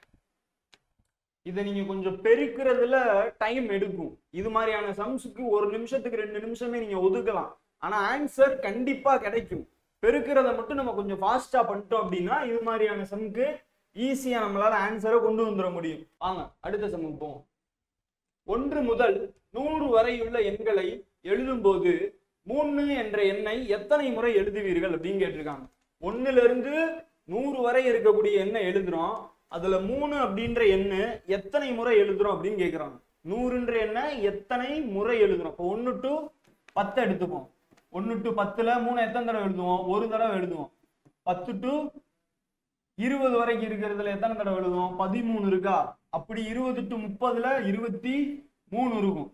இதை நீங்க கொஞ்சம் பெருக்கிறதுல டைம் எடுக்கும் இது மாதிரியான சம்ஸுக்கு ஒரு நிமிஷத்துக்கு ரெண்டு நிமிஷமே நீங்க ஒதுக்கலாம் ஆனா ஆன்சர் கண்டிப்பா கிடைக்கும் பெருக்கிறத மட்டும் நம்ம கொஞ்சம் ஃபாஸ்டா பண்ணிட்டோம் அப்படின்னா இது மாதிரியான சம்க்கு ஈஸியா நம்மளால ஆன்சரை கொண்டு வந்துட முடியும் வாங்க அடுத்த சம்முக்கு போவோம் ஒன்று முதல் நூறு வரையுள்ள எண்களை எழுதும்போது மூணு என்ற எண்ணை எத்தனை முறை எழுதுவீர்கள் அப்படின்னு கேட்டிருக்காங்க ஒண்ணுல இருந்து நூறு வரை இருக்கக்கூடிய எண்ணை எழுதுறோம் அதுல மூணு அப்படின்ற எண்ணு எத்தனை முறை எழுதுறோம் அப்படின்னு கேக்குறாங்க நூறுன்ற எண்ணை எத்தனை முறை எழுதுறோம் இப்போ ஒன்னு டு பத்து எடுத்துப்போம் ஒன்னு டு பத்துல மூணு எத்தனை தடவை எழுதுவோம் ஒரு தடவை எழுதுவோம் பத்து டு இருபது வரைக்கும் இருக்கிறதுல எத்தனை தடவை எழுதுவோம் பதிமூணு இருக்கா அப்படி இருபது டு முப்பதுல இருபத்தி மூணு இருக்கும்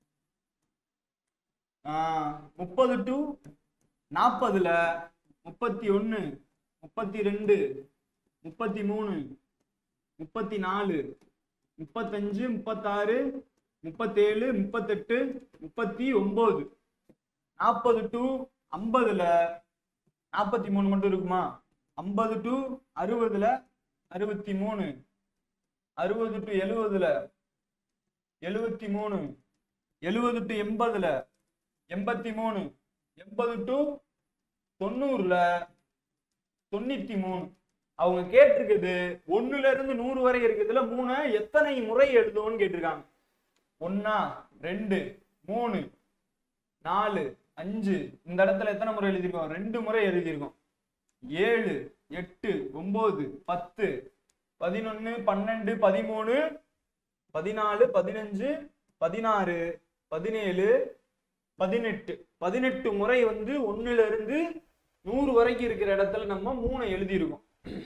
ஆஹ் முப்பது டு நாற்பதுல முப்பத்தி ஒன்னு முப்பத்தி ரெண்டு முப்பத்தி மூணு முப்பத்தி நாலு முப்பத்தஞ்சு முப்பத்தாறு முப்பத்தேழு முப்பத்தெட்டு முப்பத்தி ஒன்பது நாற்பது டு ஐம்பதுல நாற்பத்தி மூணு மட்டும் இருக்குமா ஐம்பது டு அறுபதுல அறுபத்தி மூணு அறுபது டு எழுபதுல எழுபத்தி மூணு எழுபது டு எண்பதுல எண்பத்தி மூணு எண்பது டு தொண்ணூறுல தொண்ணூத்தி மூணு அவங்க கேட்டிருக்குது ஒண்ணுல இருந்து நூறு வரை இருக்குதுல மூணு எத்தனை முறை எழுதுவோம்னு கேட்டிருக்காங்க ஒன்னா ரெண்டு மூணு நாலு அஞ்சு இந்த இடத்துல எத்தனை முறை எழுதியிருக்கோம் ரெண்டு முறை எழுதியிருக்கோம் ஏழு எட்டு ஒன்பது பத்து பதினொன்னு பன்னெண்டு பதிமூணு பதினாலு பதினஞ்சு பதினாறு பதினேழு பதினெட்டு பதினெட்டு முறை வந்து ஒண்ணுல இருந்து நூறு வரைக்கும் இருக்கிற இடத்துல நம்ம மூணை எழுதியிருக்கோம்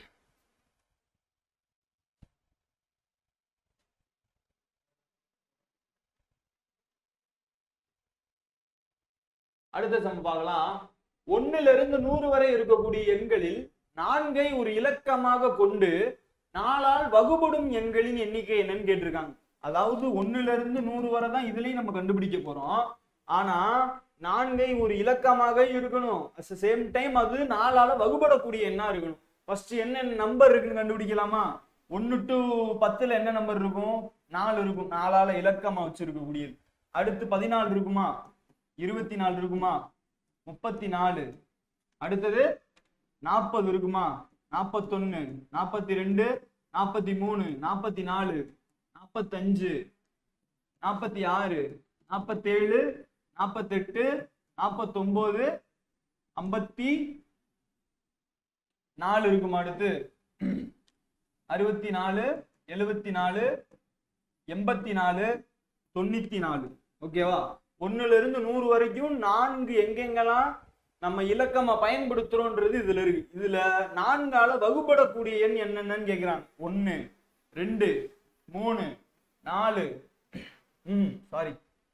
அடுத்த சம் பார்க்கலாம் ஒண்ணுல இருந்து நூறு வரை இருக்கக்கூடிய எண்களில் நான்கை ஒரு இலக்கமாக கொண்டு நாலால் வகுபடும் எண்களின் எண்ணிக்கை என்னன்னு கேட்டிருக்காங்க அதாவது ஒண்ணுல இருந்து நூறு வரை தான் இதுலயும் நம்ம கண்டுபிடிக்க போறோம் ஆனா நான்கை ஒரு இலக்கமாக இருக்கணும் அட் சேம் டைம் அது நாலால வகுபடக்கூடிய எண்ணா இருக்கணும் ஃபர்ஸ்ட் என்ன நம்பர் இருக்குன்னு கண்டுபிடிக்கலாமா ஒன்னு டு பத்துல என்ன நம்பர் இருக்கும் நாலு இருக்கும் நாலால இலக்கமா வச்சிருக்கக்கூடியது அடுத்து பதினாலு இருக்குமா இருபத்தி நாலு இருக்குமா முப்பத்தி நாலு அடுத்தது நாற்பது இருக்குமா நாற்பத்தொன்னு நாற்பத்தி ரெண்டு நாற்பத்தி மூணு நாற்பத்தி நாலு நாற்பத்தஞ்சு நாற்பத்தி ஆறு நாற்பத்தேழு நாற்பத்தெட்டு நாற்பத்தொம்போது ஐம்பத்தி நாலு இருக்குமா அடுத்து அறுபத்தி நாலு எழுபத்தி நாலு எண்பத்தி நாலு தொண்ணூத்தி நாலு ஓகேவா ஒண்ணுல இருந்து நூறு வரைக்கும் நான்கு எங்கெங்கெல்லாம் நம்ம இலக்கமா பயன்படுத்துறோன்றது இதுல இருக்கு இதுல நான்கால வகுப்படக்கூடிய எண் என்னென்னன்னு கேக்குறாங்க ஒண்ணு ரெண்டு மூணு நாலு ம் சாரி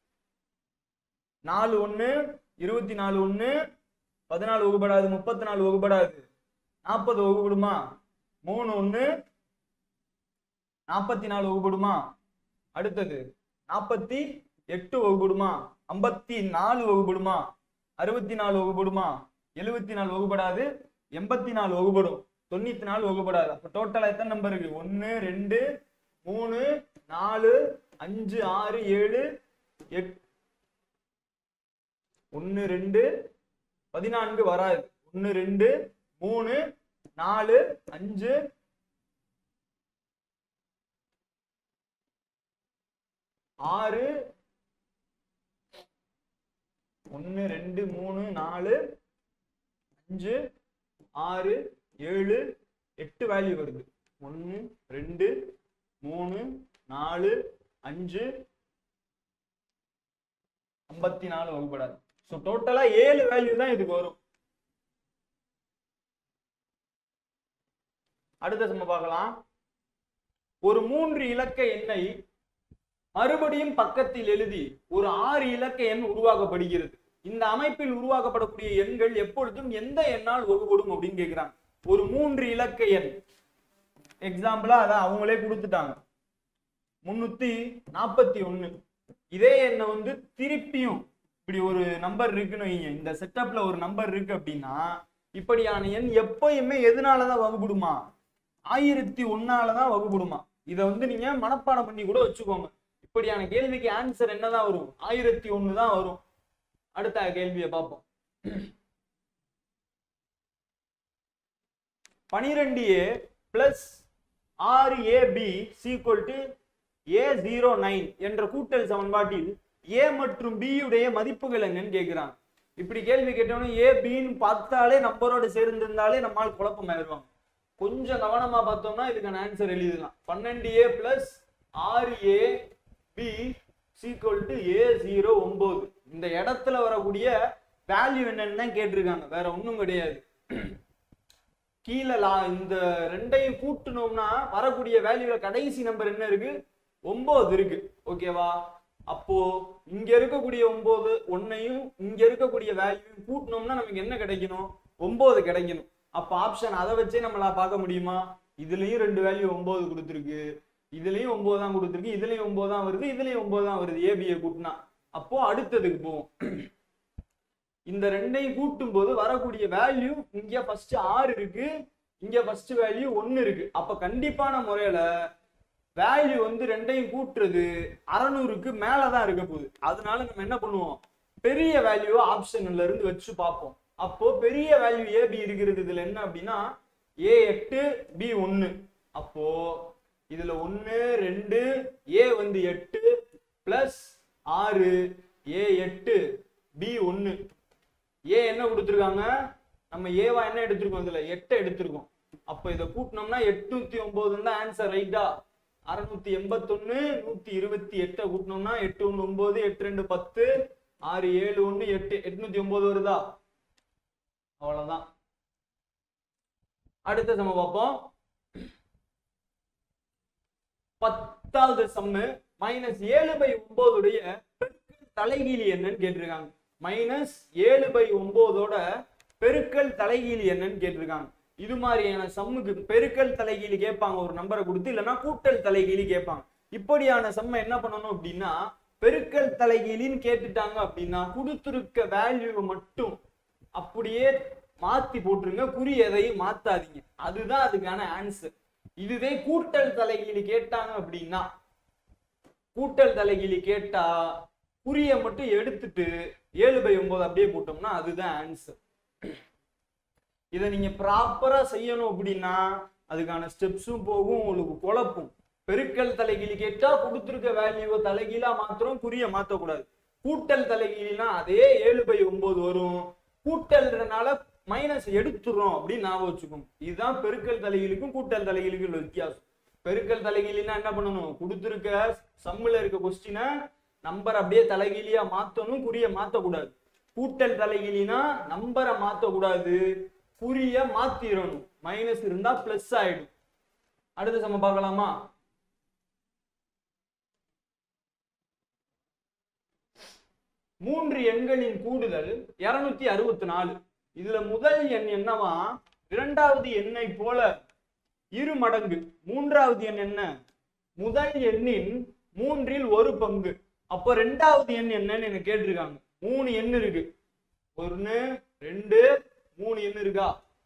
நாலு ஒண்ணு இருபத்தி நாலு ஒண்ணு பதினாலு வகுப்படாது முப்பத்தி நாலு வகுப்படாது நாற்பது வகுப்படுமா மூணு ஒண்ணு நாற்பத்தி நாலு வகுப்படுமா அடுத்தது நாற்பத்தி எட்டு வகுப்படுமா ஐம்பத்தி நாலு வகுப்படுமா அறுபத்தி நாலு வகுப்படுமா எழுபத்தி நாலு வகுப்படாது எண்பத்தி நாலு வகுப்படும் தொண்ணூத்தி நாலு வகுப்படாது அப்ப டோட்டலா எத்தனை நம்பர் இருக்கு ஒன்னு ரெண்டு மூணு நாலு அஞ்சு ஆறு ஏழு எட் ஒன்னு ரெண்டு பதினான்கு வராது ஒன்னு ரெண்டு மூணு நாலு அஞ்சு ஆறு ஒன்னு ரெண்டு மூணு நாலு அஞ்சு ஆறு ஏழு எட்டு வேல்யூ வருது ஒன்னு ரெண்டு மூணு நாலு அஞ்சு ஐம்பத்தி நாலு வகுப்படாது ஸோ டோட்டலா ஏழு வேல்யூ தான் இதுக்கு வரும் அடுத்த நம்ம பார்க்கலாம் ஒரு மூன்று இலக்க எண்ணை மறுபடியும் பக்கத்தில் எழுதி ஒரு ஆறு இலக்க எண் உருவாக்கப்படுகிறது இந்த அமைப்பில் உருவாக்கப்படக்கூடிய எண்கள் எப்பொழுதும் எந்த எண்ணால் வகுப்படும் அப்படின்னு கேக்குறாங்க ஒரு மூன்று இலக்க எண் எக்ஸாம்பிளா அதான் அவங்களே கொடுத்துட்டாங்க முன்னூத்தி நாற்பத்தி ஒண்ணு இதே எண்ணை வந்து திருப்பியும் இப்படி ஒரு நம்பர் இருக்குன்னு வைங்க இந்த செட்டப்ல ஒரு நம்பர் இருக்கு அப்படின்னா இப்படியான எண் எப்பயுமே எதனாலதான் வகுப்படுமா ஆயிரத்தி ஒன்னாலதான் வகுப்படுமா இதை வந்து நீங்க மனப்பாடம் பண்ணி கூட வச்சுக்கோங்க இப்படியான கேள்விக்கு ஆன்சர் என்னதான் வரும் ஆயிரத்தி ஒண்ணு தான் வரும் அடுத்த கேள்வியை பார்ப்போம் பனிரெண்டு ஏ பிளஸ் ஆறு A B is equal to A zero nine என்ற கூட்டல் சமன்பாட்டில் ஏ மற்றும் பி உடைய மதிப்புகள் என்னன்னு கேட்கிறாங்க இப்படி கேள்வி கேட்டோன்னே ஏ பின்னு பார்த்தாலே நம்பரோட சேர்ந்திருந்தாலே நம்மால் குழப்பம் ஆயிடுவாங்க கொஞ்சம் கவனமா பார்த்தோம்னா இதுக்கான ஆன்சர் எழுதிடலாம் பன்னெண்டு ஏ பிளஸ் ஆறு A B is equal to A zero ஒன்பது இந்த இடத்துல வரக்கூடிய வேல்யூ என்னன்னு தான் கேட்டிருக்காங்க வேற ஒண்ணும் கிடையாது கீழே லா- இந்த ரெண்டையும் கூட்டணும்னா வரக்கூடிய வேல்யூல கடைசி நம்பர் என்ன இருக்கு ஒன்பது இருக்கு ஓகேவா அப்போ இங்க இருக்கக்கூடிய ஒன்பது ஒன்னையும் இங்க இருக்கக்கூடிய வேல்யூ கூட்டணும்னா நமக்கு என்ன கிடைக்கணும் ஒன்பது கிடைக்கணும் அப்ப ஆப்ஷன் அதை வச்சே நம்மளா பார்க்க முடியுமா இதுலயும் ரெண்டு வேல்யூ ஒன்பது கொடுத்துருக்கு இதுலயும் ஒன்பது தான் கொடுத்துருக்கு இதுலயும் ஒன்பது தான் வருது இதுலயும் ஒன்பது தான் வருது ஏபியை கூட்டினா அப்போ அடுத்ததுக்கு போவோம் இந்த ரெண்டையும் கூட்டும் போது வரக்கூடிய வேல்யூ இங்க ஃபர்ஸ்ட் ஆறு இருக்கு இங்க ஃபர்ஸ்ட் வேல்யூ ஒன்னு இருக்கு அப்ப கண்டிப்பான முறையில வேல்யூ வந்து ரெண்டையும் கூட்டுறது அறநூறுக்கு மேலதான் இருக்க போகுது அதனால நம்ம என்ன பண்ணுவோம் பெரிய வேல்யூ ஆப்ஷன்ல இருந்து வச்சு பார்ப்போம் அப்போ பெரிய வேல்யூ ஏபி இருக்கிறது இதுல என்ன அப்படின்னா ஏ எட்டு பி ஒன்னு அப்போ இதுல ஒன்னு ரெண்டு ஏ வந்து எட்டு பிளஸ் ஆறு ஏ எட்டு பி ஒன்னு ஏ என்ன கொடுத்துருக்காங்க நம்ம ஏவா என்ன எடுத்திருக்கோம் இதுல எட்டை எடுத்திருக்கோம் அப்ப இதை கூட்டினோம்னா எட்நூத்தி ஒன்பதுன்னு தான் ஆன்சர் ரைட்டா அறுநூத்தி எண்பத்தொன்னு நூத்தி இருபத்தி எட்டை கூட்டினோம்னா எட்டு ஒண்ணு ஒன்பது எட்டு ரெண்டு பத்து ஆறு ஏழு ஒண்ணு எட்டு எட்நூத்தி ஒன்பது வருதா அவ்வளவுதான் அடுத்த சம பார்ப்போம் பத்தாவது சம்மு மைனஸ் ஏழு பை ஒன்பதுடைய பெருக்கல் தலைகீழி என்னன்னு கேட்டிருக்காங்க மைனஸ் ஏழு பை ஒன்பதோட பெருக்கல் தலைகீழி என்னன்னு கேட்டிருக்காங்க இது மாதிரியான சம்முக்கு பெருக்கல் தலைகீழி கேட்பாங்க ஒரு நம்பரை கொடுத்து இல்லைன்னா கூட்டல் தலைகீழி கேட்பாங்க இப்படியான சம்ம என்ன பண்ணணும் அப்படின்னா பெருக்கல் தலைகீழின்னு கேட்டுட்டாங்க அப்படின்னா கொடுத்துருக்க வேல்யூவை மட்டும் அப்படியே மாத்தி போட்டுருங்க குறி எதையும் மாத்தாதீங்க அதுதான் அதுக்கான ஆன்சர் இதுவே கூட்டல் தலைகீழி கேட்டாங்க அப்படின்னா கூட்டல் தலைகீழி கேட்டா குறிய மட்டும் எடுத்துட்டு ஏழு பை ஒன்பது அப்படியே போட்டோம்னா அதுதான் ஆன்சர் இதை நீங்க ப்ராப்பரா செய்யணும் அப்படின்னா அதுக்கான ஸ்டெப்ஸும் போகும் உங்களுக்கு குழப்பும் பெருக்கல் தலைகீழி கேட்டா கொடுத்துருக்க வேல்யூவை தலைகீழா மாத்திரம் குறிய மாத்தக்கூடாது கூட்டல் தலைகீழினா அதே ஏழு பை ஒன்பது வரும் கூட்டல்ன்றனால மைனஸ் எடுத்துறோம் அப்படின்னு ஞாபகம் வச்சுக்கோங்க இதுதான் பெருக்கல் தலைகீழுக்கும் கூட்டல் தலைகீழுக்கும் உள்ள வித்தியாசம் பெருக்கல் தலைகீழினா என்ன பண்ணணும் கொடுத்துருக்க சம்முல இருக்க கொஸ்டினை நம்பர் அப்படியே தலைகீழியா மாத்தணும் குறிய மாத்தக்கூடாது கூட்டல் தலைகீழினா நம்பரை மாத்தக்கூடாது குறிய மாத்திரணும் மைனஸ் இருந்தா பிளஸ் ஆயிடும் அடுத்த சம பார்க்கலாமா மூன்று எண்களின் கூடுதல் இருநூத்தி அறுபத்தி நாலு இதுல முதல் எண் என்னவா இரண்டாவது எண்ணை போல இரு மடங்கு மூன்றாவது எண் என்ன முதல் எண்ணின் மூன்றில் ஒரு பங்கு அப்போ ரெண்டாவது எண் என்னன்னு எனக்கு கேட்டிருக்காங்க மூணு எண் இருக்கு ஒன்னு ரெண்டு மூணு எண் இருக்கா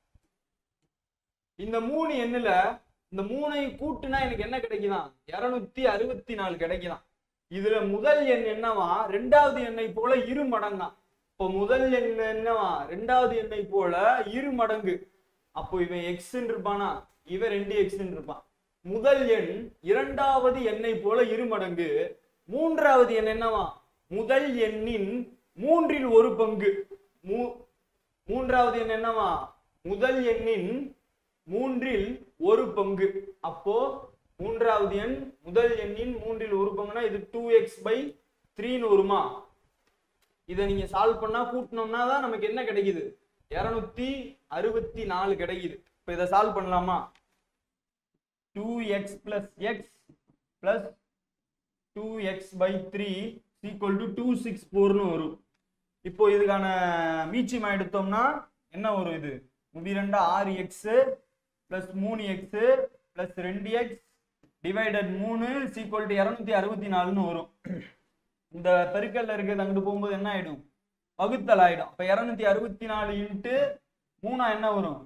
இந்த மூணு எண்ணுல இந்த மூணை கூட்டுனா எனக்கு என்ன கிடைக்குதான் இருநூத்தி அறுபத்தி நாலு கிடைக்குதான் இதுல முதல் எண் என்னவா ரெண்டாவது எண்ணை போல இரு மடங்காம் இப்போ முதல் எண் என்னவா ரெண்டாவது எண்ணை போல இரு மடங்கு அப்போ இவன் எக்ஸ் இருப்பானா இவன் ரெண்டு எக்ஸ் இருப்பான் முதல் எண் இரண்டாவது எண்ணை போல இரு மடங்கு மூன்றாவது எண் என்னவா முதல் எண்ணின் மூன்றில் ஒரு பங்கு மூ- மூன்றாவது எண் என்னவா முதல் எண்ணின் மூன்றில் ஒரு பங்கு அப்போ மூன்றாவது எண் முதல் எண்ணின் மூன்றில் ஒரு பங்குனா இது டூ எக்ஸ் பை த்ரீன்னு வருமா இதை நீங்க சால்வ் பண்ணா கூட்டினோம்னா தான் நமக்கு என்ன கிடைக்குது இருநூத்தி அறுபத்தி நாலு கிடைக்குது இப்போ இதை சால்வ் பண்ணலாமா two X plus X plus two X by three equal to two six ஃபோர்னு வரும் இப்போ இதுக்கான மீச்சிமா எடுத்தோம்னா என்ன வரும் இது முதிரெண்டா ஆறு எக்ஸ் பிளஸ் மூணு எக்ஸ் பிளஸ் ரெண்டு எக்ஸ் டிவைடட் மூணு சீக்குவல் டு இரநூத்தி அறுபத்தி நாலுன்னு வரும் இந்த பெருக்கல்ல இருக்கிறது அங்கிட்டு போகும்போது என்ன ஆயிடும் வகுத்தல் ஆயிடும் அப்ப இருநூத்தி அறுபத்தி நாலு இன்ட்டு மூணா என்ன வரும்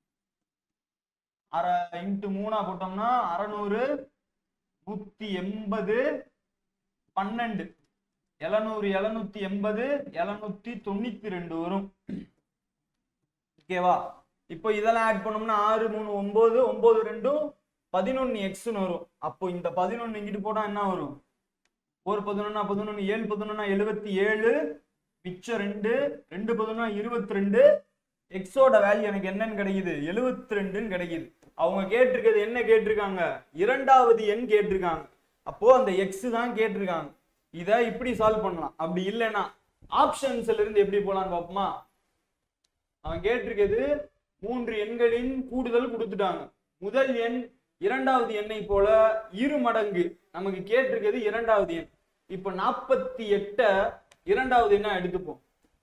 அரை இன்ட்டு மூணா போட்டோம்னா அறநூறு நூத்தி எண்பது பன்னெண்டு எழுநூறு எழுநூத்தி எண்பது எழுநூத்தி தொண்ணூத்தி ரெண்டு வரும் ஓகேவா இப்போ இதெல்லாம் ஆட் பண்ணோம்னா ஆறு மூணு ஒன்பது ஒன்பது ரெண்டும் பதினொன்னு எக்ஸ்னு வரும் அப்போ இந்த பதினொன்னு இங்கிட்டு போட்டா என்ன வரும் ஒரு பதினொன்னா பதினொன்னு ஏழு பதினொன்னா எழுபத்தி ஏழு மிச்சம் ரெண்டு ரெண்டு பதினொன்னா இருபத்தி ரெண்டு எக்ஸோட வேல்யூ எனக்கு என்னன்னு கிடைக்குது எழுபத்தி ரெண்டுன்னு கிடைக்குது அவங்க கேட்டிருக்கிறது என்ன கேட்டிருக்காங்க இரண்டாவது எண் கேட்டிருக்காங்க அப்போ அந்த எக்ஸ் தான் கேட்டிருக்காங்க இதை இப்படி சால்வ் பண்ணலாம் அப்படி இல்லைன்னா ஆப்ஷன்ஸ்ல இருந்து எப்படி போலாம்னு பார்ப்போமா அவன் கேட்டிருக்கிறது மூன்று எண்களின் கூடுதல் கொடுத்துட்டாங்க முதல் எண் இரண்டாவது எண்ணை போல இரு மடங்கு நமக்கு கேட்டிருக்கிறது இரண்டாவது எண் இப்ப நாற்பத்தி எட்ட இரண்டாவது எண்ணா எடுத்துப்போம்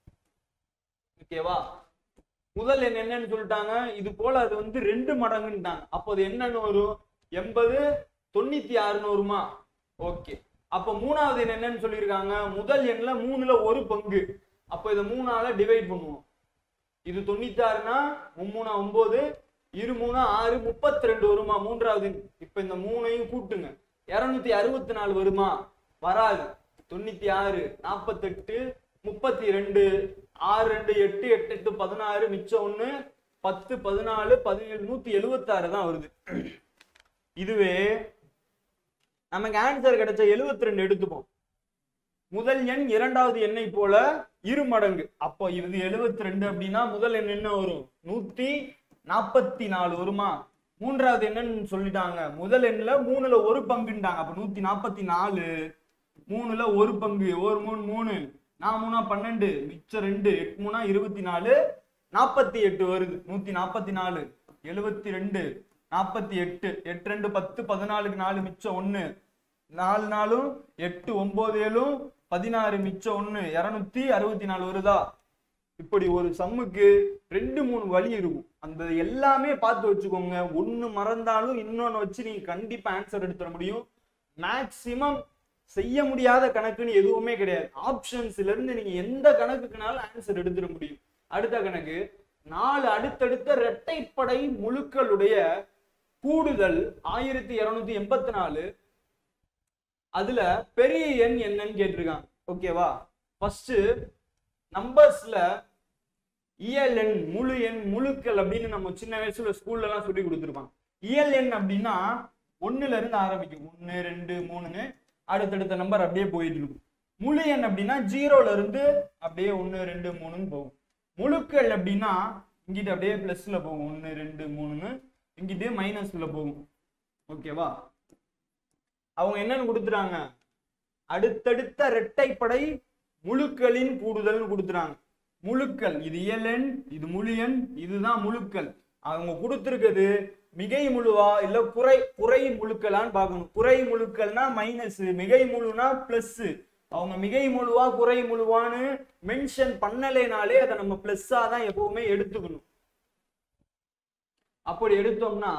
ஓகேவா முதல் எண் என்னன்னு சொல்லிட்டாங்க இது போல அது வந்து ரெண்டு மடங்குன்ட்டாங்க அப்போ அது என்னன்னு வரும் எண்பது தொண்ணூத்தி ஆறுன்னு வருமா ஓகே அப்ப மூணாவது எண் என்னன்னு சொல்லியிருக்காங்க முதல் எண்ல மூணுல ஒரு பங்கு அப்போ இதை மூணால டிவைட் பண்ணுவோம் இது தொண்ணூத்தி ஆறுனா மும்மூணா ஒன்பது இரு மூணா ஆறு முப்பத்தி ரெண்டு வருமா மூன்றாவது எண். இப்ப இந்த மூணையும் கூட்டுங்க இருநூத்தி அறுபத்தி நாலு வருமா வராது தொண்ணூத்தி ஆறு நாற்பத்தெட்டு முப்பத்தி ரெண்டு ஆறு ரெண்டு எட்டு எட்டு எட்டு பதினாறு மிச்சம் ஒண்ணு பத்து பதினாலு பதினேழு நூத்தி எழுவத்தாறு தான் வருது இதுவே நமக்கு ஆன்சர் கிடைச்ச 72 ரெண்டு எடுத்துப்போம் முதல் எண் இரண்டாவது எண்ணை போல இரு மடங்கு அப்போ இது 72 ரெண்டு அப்படின்னா முதல் எண் என்ன வரும் நூத்தி நாற்பத்தி நாலு வருமா மூன்றாவது என்னன்னு சொல்லிட்டாங்க முதல் எண்ணுல மூணுல ஒரு பங்குன்ட்டாங்க அப்ப நூத்தி நாற்பத்தி நாலு மூணுல ஒரு பங்கு ஒரு மூணு மூணு நான் மூணா பன்னெண்டு மிச்சம் ரெண்டு எட்டு மூணா இருபத்தி நாலு நாற்பத்தி எட்டு வருது நூத்தி நாற்பத்தி நாலு எழுபத்தி ரெண்டு நாற்பத்தி எட்டு எட்டு ரெண்டு பத்து பதினாலுக்கு நாலு மிச்சம் ஒண்ணு நாலு நாளும் எட்டு ஒன்பது ஏழும் பதினாறு மிச்சம் ஒண்ணு இருநூத்தி அறுபத்தி நாலு வருதா இப்படி ஒரு சம்முக்கு ரெண்டு மூணு வழி இருக்கும் அந்த எல்லாமே பார்த்து வச்சுக்கோங்க ஒண்ணு மறந்தாலும் இன்னொன்னு வச்சு நீங்க கண்டிப்பா ஆன்சர் எடுத்துட முடியும் மேக்சிமம் செய்ய முடியாத கணக்குன்னு எதுவுமே கிடையாது ஆப்ஷன்ஸ்ல இருந்து நீங்க எந்த கணக்குக்குனாலும் ஆன்சர் எடுத்துட முடியும் அடுத்த கணக்கு நாலு அடுத்தடுத்த இரட்டைப்படை முழுக்களுடைய கூடுதல் ஆயிரத்தி இருநூத்தி எண்பத்தி நாலு அதுல பெரிய எண் என்னன்னு கேட்டிருக்காங்க ஓகேவா ஃபர்ஸ்ட் நம்பர்ஸ்ல இயல் எண் முழு எண் முழுக்கள் அப்படின்னு நம்ம சின்ன வயசுல ஸ்கூல்ல எல்லாம் சொல்லி கொடுத்துருப்பாங்க இயல் எண் அப்படின்னா ஒண்ணுல இருந்து ஆரம்பிக்கும் ஒன்னு ரெண்டு மூணுன்னு அடுத்தடுத்த நம்பர் அப்படியே போயிட்டு இருக்கும் முழு எண் அப்படின்னா ஜீரோல இருந்து அப்படியே ஒன்னு ரெண்டு மூணுன்னு போகும் முழுக்கள் அப்படின்னா இங்கிட்ட அப்படியே பிளஸ்ல போகும் ஒன்னு ரெண்டு மூணுன்னு இங்கிட்டே மைனஸ்ல போகும் ஓகேவா அவங்க என்னன்னு கொடுத்துறாங்க அடுத்தடுத்த இரட்டைப்படை முழுக்களின் கூடுதல்னு கொடுத்துறாங்க முழுக்கள் இது இயலெண் இது முழு எண் இதுதான் முழுக்கள் அவங்க கொடுத்துருக்கிறது மிகை முழுவா இல்ல குறை குறை முழுக்களான்னு பார்க்கணும் குறை முழுக்கள்னா மைனஸ் மிகை முழுனா பிளஸ் அவங்க மிகை முழுவா குறை முழுவான்னு மென்ஷன் பண்ணலைனாலே அதை நம்ம பிளஸ்ஸா தான் எப்பவுமே எடுத்துக்கணும் அப்படி எடுத்தோம்னா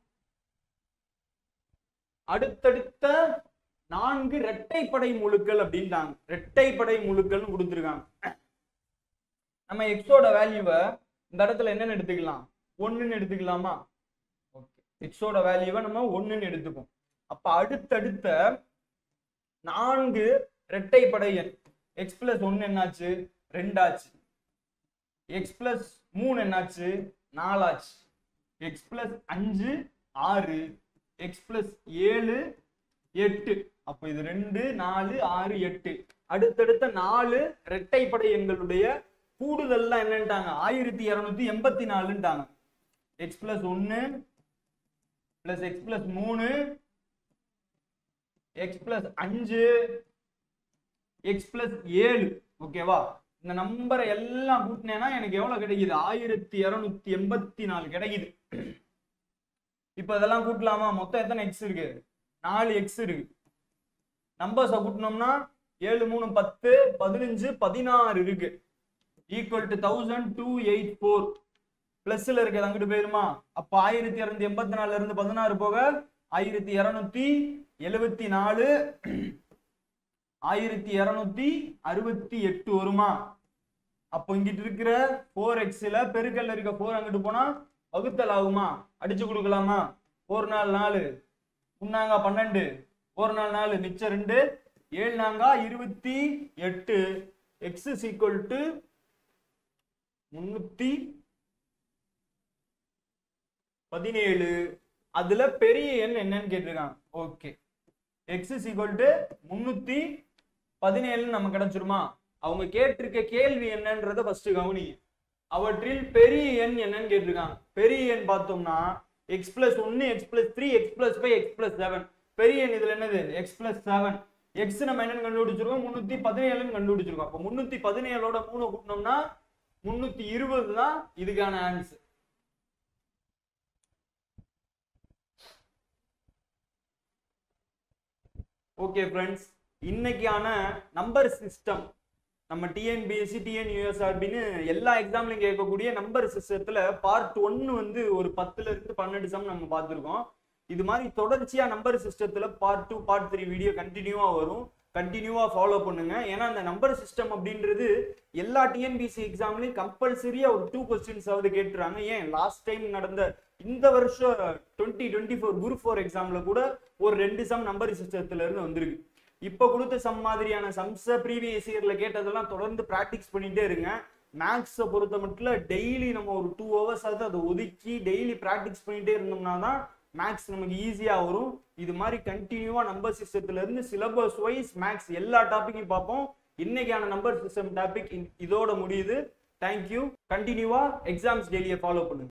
அடுத்தடுத்த நான்கு இரட்டைப்படை முழுக்கள் அப்படின்ட்டாங்க இரட்டைப்படை முழுக்கள்னு கொடுத்துருக்காங்க நம்ம எக்ஸோட வேல்யூவை இந்த இடத்துல என்னன்னு எடுத்துக்கலாம் ஒண்ணுன்னு எடுத்துக்கலாமா ஓகே எக்ஸோட வேல்யூவை நம்ம ஒண்ணுன்னு எடுத்துப்போம் அப்ப அடுத்தடுத்த நான்கு இரட்டைப்படை எண் எக்ஸ் பிளஸ் ஒன்னு என்னாச்சு ரெண்டாச்சு எக்ஸ் பிளஸ் மூணு என்னாச்சு நாலாச்சு எக்ஸ் பிளஸ் அஞ்சு ஆறு எக்ஸ் பிளஸ் ஏழு எட்டு அப்போ இது ரெண்டு நாலு ஆறு எட்டு அடுத்தடுத்த நாலு இரட்டைப்படை எண்களுடைய கூடுதல்லாம் என்னன்ட்டாங்க ஆயிரத்தி இருநூத்தி எண்பத்தி நாலுன்ட்டாங்க எக்ஸ் பிளஸ் ஒன்னு பிளஸ் எக்ஸ் பிளஸ் மூணு எக்ஸ் பிளஸ் அஞ்சு எக்ஸ் பிளஸ் ஏழு ஓகேவா இந்த நம்பரை எல்லாம் கூட்டினேன்னா எனக்கு எவ்வளவு கிடைக்குது ஆயிரத்தி இருநூத்தி எண்பத்தி நாலு கிடைக்குது இப்ப இதெல்லாம் கூட்டலாமா மொத்தம் எத்தனை எக்ஸ் இருக்கு நாலு எக்ஸ் இருக்கு நம்பர்ஸை கூட்டினோம்னா ஏழு மூணு பத்து பதினஞ்சு பதினாறு இருக்கு equal to thousand two eight four பிளஸ்ல இருக்கிறது அங்கிட்டு போயிருமா அப்ப ஆயிரத்தி இருநூத்தி எண்பத்தி நாலுல இருந்து பதினாறு போக ஆயிரத்தி இருநூத்தி எழுவத்தி நாலு ஆயிரத்தி இருநூத்தி அறுபத்தி எட்டு வருமா அப்போ இங்கிட்டு இருக்கிற ஃபோர் எக்ஸ்ல பெருக்கல்ல இருக்க ஃபோர் அங்கிட்டு போனா வகுத்தல் ஆகுமா அடிச்சு கொடுக்கலாமா ஃபோர் நாலு நாலு முன்னாங்க பன்னெண்டு ஃபோர் நாலு நாலு மிச்சம் ரெண்டு ஏழு நாங்கா இருபத்தி எட்டு எக்ஸ் இஸ் ஈக்குவல் டு முன்னூத்தி பதினேழு அதுல பெரிய எண் என்னன்னு கேட்டிருக்காங்க okay X is equal to முன்னூத்தி பதினேழுன்னு நம்ம கிடைச்சிருமா அவங்க கேட்டிருக்க கேள்வி என்னன்றத ஃபர்ஸ்ட் கவனி அவற்றில் பெரிய எண் என்னன்னு கேட்டிருக்காங்க பெரிய எண் பார்த்தோம்னா எக்ஸ் பிளஸ் ஒன்று x plus three x plus five x plus seven பெரிய எண் இதுல என்னது எக்ஸ் பிளஸ் செவன் எக்ஸ் நம்ம என்னன்னு கண்டுபிடிச்சிருக்கோம் முன்னூத்தி பதினேழுன்னு கண்டுபிடிச்சிருக்கோம் அப்போ முன்னூத்தி பதினேழோட மூணு கூட்டினோம்னா முன்னூத்தி இருபது தான் இதுக்கான ஆன்சர் ஓகே ஃப்ரெண்ட்ஸ் இன்னைக்கான நம்பர் சிஸ்டம் நம்ம டிஎன்பிஎஸ்சி டிஎன்யூஎஸ்ஆர்பின்னு எல்லா எக்ஸாம்லையும் கேட்கக்கூடிய நம்பர் சிஸ்டத்துல பார்ட் ஒன்னு வந்து ஒரு பத்துல இருந்து பன்னெண்டு சம் நம்ம பார்த்துருக்கோம் இது மாதிரி தொடர்ச்சியா நம்பர் சிஸ்டத்துல part two part three video கண்டினியூவா வரும் கண்டினியூவா ஃபாலோ பண்ணுங்க ஏன்னா அந்த நம்பர் சிஸ்டம் அப்படின்றது எல்லா டிஎன்பிசி எக்ஸாம்லயும் கம்பல்சரியா ஒரு டூ கொஸ்டின்ஸ் ஆவது கேட்டுறாங்க ஏன் லாஸ்ட் டைம் நடந்த இந்த வருஷம் twenty twenty four group four எக்ஸாம்ல கூட ஒரு ரெண்டு சம் நம்பர் சிஸ்டத்துல இருந்து வந்திருக்கு இப்போ கொடுத்த சம் மாதிரியான சம்ஸை ப்ரீவியஸ் இயர்ல கேட்டதெல்லாம் தொடர்ந்து ப்ராக்டிஸ் பண்ணிட்டே இருங்க மேக்ஸை பொறுத்த மட்டும் டெய்லி நம்ம ஒரு டூ ஹவர்ஸ் ஆகுது அதை ஒதுக்கி டெய்லி ப்ராக்டிஸ் பண்ணிட்டே இருந்தோம்னா தான் மேக்ஸ் நமக்கு ஈஸியாக வரும் இது மாதிரி கண்டினியூவாக நம்பர் சிஸ்டத்துல இருந்து சிலபஸ் வைஸ் மேக்ஸ் எல்லா டாப்பிக்கையும் பார்ப்போம் இன்னைக்கான நம்பர் சிஸ்டம் டாபிக் இதோட முடியுது தேங்க்யூ கண்டினியூவா எக்ஸாம்ஸ் டெய்லியை ஃபாலோ பண்ணுங்க